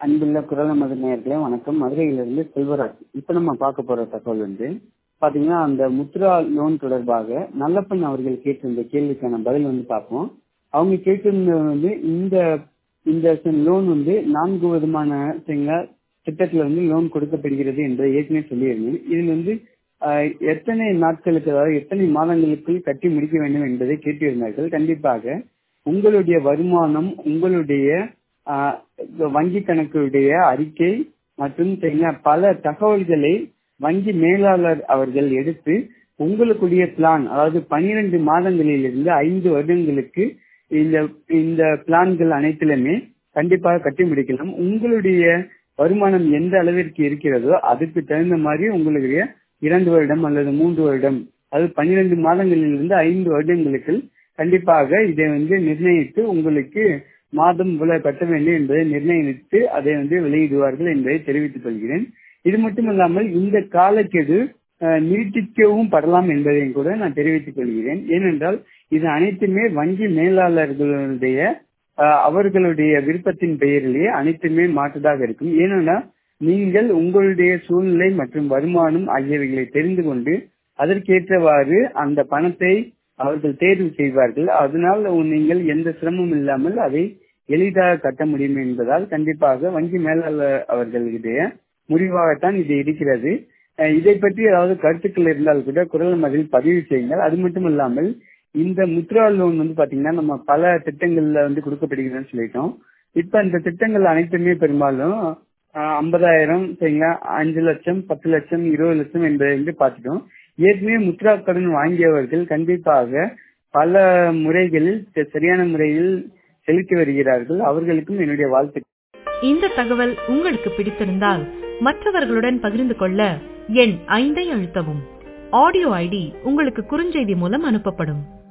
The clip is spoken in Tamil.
அன்புள்ள குரல் மது நேயர்களே வணக்கம் மதுரையிலிருந்து செல்வராஜ் இப்ப நம்ம பார்க்க போற தகவல் வந்து பாத்தீங்கன்னா அந்த முத்ரா லோன் தொடர்பாக நல்லப்பன் அவர்கள் கேட்டிருந்த கேள்விக்கான பதில் வந்து பார்ப்போம் அவங்க கேட்டிருந்தது வந்து இந்த இந்த லோன் வந்து நான்கு விதமான சரிங்களா திட்டத்துல வந்து லோன் கொடுக்கப்படுகிறது என்று ஏற்கனவே சொல்லியிருந்தேன் இதில் வந்து ஆஹ், எத்தனை நாட்களுக்கு அதாவது எத்தனை மாதங்களுக்குள் கட்டி முடிக்க வேண்டும் என்பதை கேட்டிருந்தார்கள் கண்டிப்பாக உங்களுடைய வருமானம் உங்களுடைய ஆஹ், வங்கி கணக்குடைய அறிக்கை மற்றும் சரிங்களா, பல தகவல்களை வங்கி மேலாளர் அவர்கள் எடுத்து உங்களுக்குரிய பிளான் அதாவது பனிரெண்டு மாதங்களில் இருந்து ஐந்து வருடங்களுக்கு இந்த இந்த பிளான்கள் அனைத்திலுமே கண்டிப்பாக கட்டி முடிக்கலாம் உங்களுடைய வருமானம் எந்த அளவிற்கு இருக்கிறதோ அதுக்கு தகுந்த மாதிரி உங்களுடைய இரண்டு வருடம் அல்லது மூன்று வருடம் அது பன்னிரண்டு மாதங்களில் இருந்து ஐந்து வருடங்களுக்கு கண்டிப்பாக இதை வந்து நிர்ணயித்து உங்களுக்கு மாதம் இவ்வளவு கட்ட வேண்டும் என்பதை நிர்ணயித்து அதை வந்து வெளியிடுவார்கள் என்பதை தெரிவித்துக் கொள்கிறேன் இது மட்டுமல்லாமல் இந்த காலக்கெடு அஹ், நீட்டிக்கவும் படலாம் என்பதையும் கூட நான் தெரிவித்துக் கொள்கிறேன் ஏனென்றால் இது அனைத்துமே வங்கி மேலாளர்களுடைய அஹ், அவர்களுடைய விருப்பத்தின் பெயரிலேயே அனைத்துமே மாற்றதாக இருக்கும் ஏனென்னா நீங்கள் உங்களுடைய சூழ்நிலை மற்றும் வருமானம் ஆகியவைகளை தெரிந்து கொண்டு அதற்கேற்றவாறு அந்த பணத்தை அவர்கள் தேர்வு செய்வார்கள் அதனால் நீங்கள் எந்த சிரமமும் இல்லாமல் அதை எளிதாக கட்ட முடியும் என்பதால் கண்டிப்பாக வங்கி மேலாளர் அவர்களுடைய முடிவாகத்தான் இது இருக்கிறது அஹ் இதை பற்றி ஏதாவது கருத்துக்கள் இருந்தால் கூட குரல் மதில் பதிவு செய்யுங்கள் அது மட்டும் இல்லாமல் இந்த முத்ரா லோன் வந்து பாத்தீங்கன்னா நம்ம பல திட்டங்கள்ல வந்து கொடுக்கப்படுகிறதுன்னு சொல்லிட்டோம் இப்ப இந்த திட்டங்கள் அனைத்துமே பெரும்பாலும் ஐம்பதாயிரம் சரிங்களா அஞ்சு லட்சம் பத்து லட்சம் இருபது லட்சம் என்பதை வந்து பார்த்துட்டோம் ஏற்கனவே முத்ரா கடன் வாங்கியவர்கள் கண்டிப்பாக பல முறைகளில் ச- சரியான முறையில் செலுத்தி வருகிறார்கள் அவர்களுக்கும் என்னுடைய வாழ்த்து இந்த தகவல் உங்களுக்கு பிடித்திருந்தால் மற்றவர்களுடன் பகிர்ந்து கொள்ள எண் ஐந்தை அழுத்தவும் ஆடியோ ஐடி உங்களுக்கு குறுஞ்செய்தி மூலம் அனுப்பப்படும்